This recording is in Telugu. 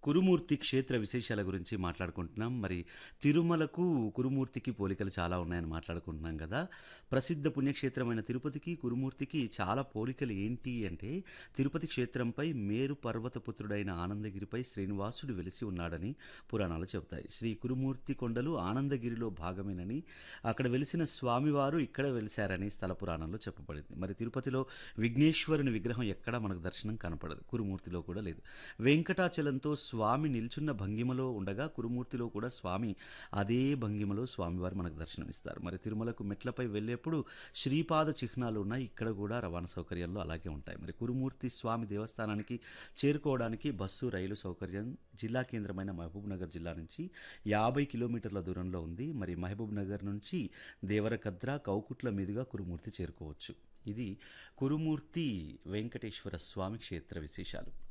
కురుమూర్తి క్షేత్ర విశేషాల గురించి మాట్లాడుకుంటున్నాం మరి తిరుమలకు కురుమూర్తికి పోలికలు చాలా ఉన్నాయని మాట్లాడుకుంటున్నాం కదా ప్రసిద్ధ పుణ్యక్షేత్రమైన తిరుపతికి కురుమూర్తికి చాలా పోలికలు ఏంటి అంటే తిరుపతి క్షేత్రంపై మేరు పర్వతపుత్రుడైన ఆనందగిరిపై శ్రీనివాసుడు వెలిసి ఉన్నాడని పురాణాలు చెబుతాయి శ్రీ కురుమూర్తి కొండలు ఆనందగిరిలో భాగమేనని అక్కడ వెలిసిన స్వామివారు ఇక్కడ వెలిశారని స్థల పురాణంలో చెప్పబడింది మరి తిరుపతిలో విఘ్నేశ్వరుని విగ్రహం ఎక్కడా మనకు దర్శనం కనపడదు కురుమూర్తిలో కూడా లేదు వెంకటాచలంతో స్వామి నిల్చున్న భంగిమలో ఉండగా కురుమూర్తిలో కూడా స్వామి అదే భంగిమలో స్వామివారు మనకు దర్శనమిస్తారు మరి తిరుమలకు మెట్లపై వెళ్ళేప్పుడు శ్రీపాద చిహ్నాలు ఉన్నాయి ఇక్కడ కూడా రవాణా సౌకర్యాలు అలాగే ఉంటాయి మరి కురుమూర్తి స్వామి దేవస్థానానికి చేరుకోవడానికి బస్సు రైలు సౌకర్యం జిల్లా కేంద్రమైన మహబూబ్ నగర్ జిల్లా నుంచి యాభై కిలోమీటర్ల దూరంలో ఉంది మరి మహబూబ్ నగర్ నుంచి దేవరకద్ర కౌకుట్ల మీదుగా కురుమూర్తి చేరుకోవచ్చు ఇది కురుమూర్తి వెంకటేశ్వర స్వామి క్షేత్ర విశేషాలు